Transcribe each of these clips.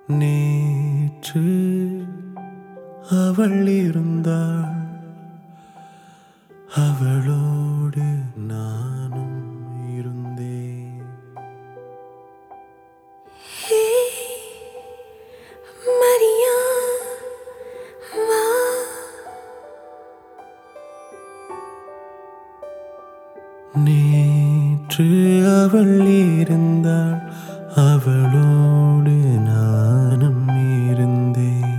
நேற்று அவள் இருந்தாள் அவளோடு நானும் இருந்தேன் மரியா வா நேற்று அவள் இருந்தாள் அவளோடு நானும் இருந்தேன்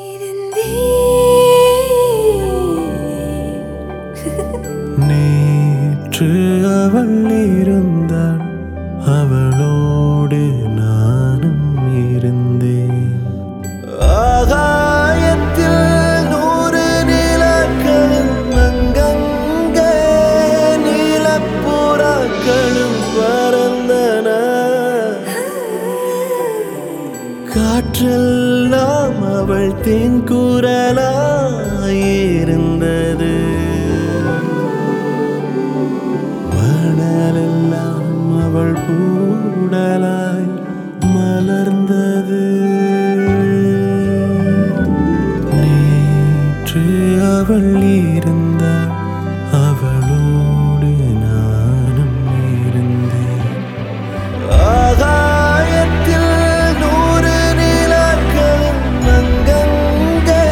இருந்தேன் நேற்று அவள் இருந்தாள் அவளோடு நானும் இருந்தேன் ஆகாயத்தில் நூறு நிலக்களும் அங்கங்கே நீலப்புறாக்களும் பறந்தன காற்றெல்லாம் அவள் தென்குரலாயிருந்தது மணலெல்லாம் அவள் பூடலாய் மலர்ந்தது நேற்று அவள் இருந்தாள் அவளோடு நானும் இருந்தேன் ஆகாயத்தில் நூறு நிலக்களும் அங்கங்கே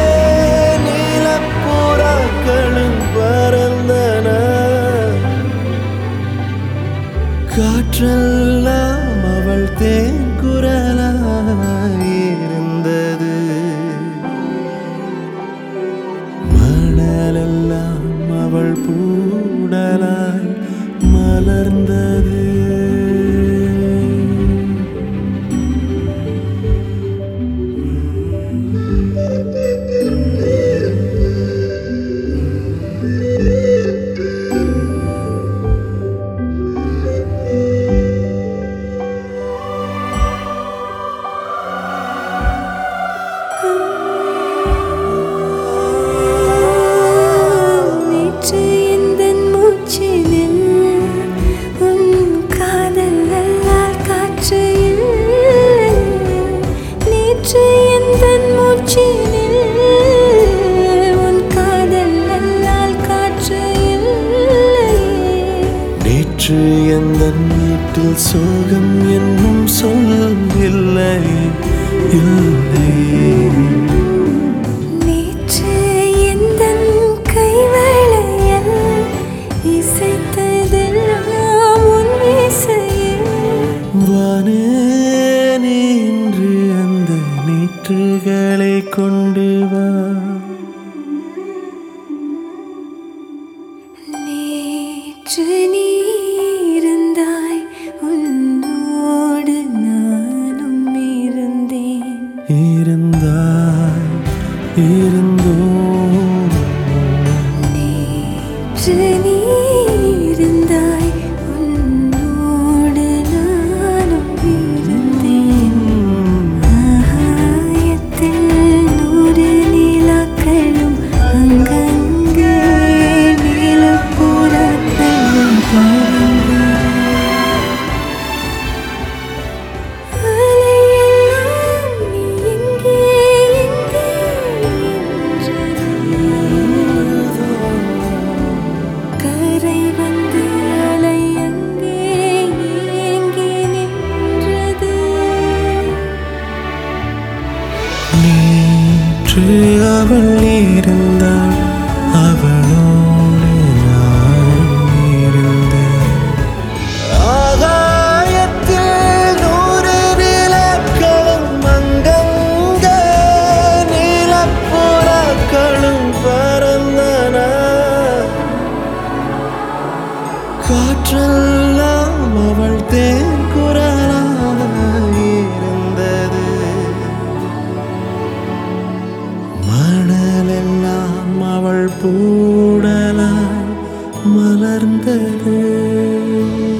நீலப்புறாக்களும் பறந்தன காற்றெல்லாம் அவள் தேங்குரலாயிருந்தது மணலெல்லாம் அவள் பூடலாய் மலர்ந்தது நேற்று எந்தன் மூச்சினில் உன் காதல் அல்லால் காற்று இல்லை. நேற்று எந்தன் மூச்சினில் உன் காதல் அல்லால் காற்று இல்லை. நேற்று எந்த வீட்டில் சோகம் என்னும் சொல் இல்லை இல்லை நேற்று எந்தன் கைவளையல் இசைத்ததெல்லாம் உன் இசையில். வானே நின்று அந்த நேற்றுகளை கொண்டு வா நேற்று நீ இருந்தாய் உன்னோடு நானும் இருந்தேன் இருந்தாய் இருந்தோம் நேற்று நீ இருந்தாய் உன்னோடு நானும் இருந்தேன் ஆகாயத்தில் நூறு நிலாக்களும் அங்கங்கே நீலப்புறாக்களும் பறந்தன. அலையெல்லாம் நீ எங்கே எங்கே என்றது. கரை வந்து அலை அங்கே ஏங்கி நின்றது நேற்று அவள் இருந்தாள் அவளோடு நானும் இருந்தேன் ஆகாயத்தில் நூறு நிலக்களும் அங்கங்கே நீலப்புறாக்களும் பறந்தன காற்றெல்லாம் அவள் தேங்குரலாயிருந்தது மணலெல்லாம் அவள் பூடலாய் மலர்ந்தது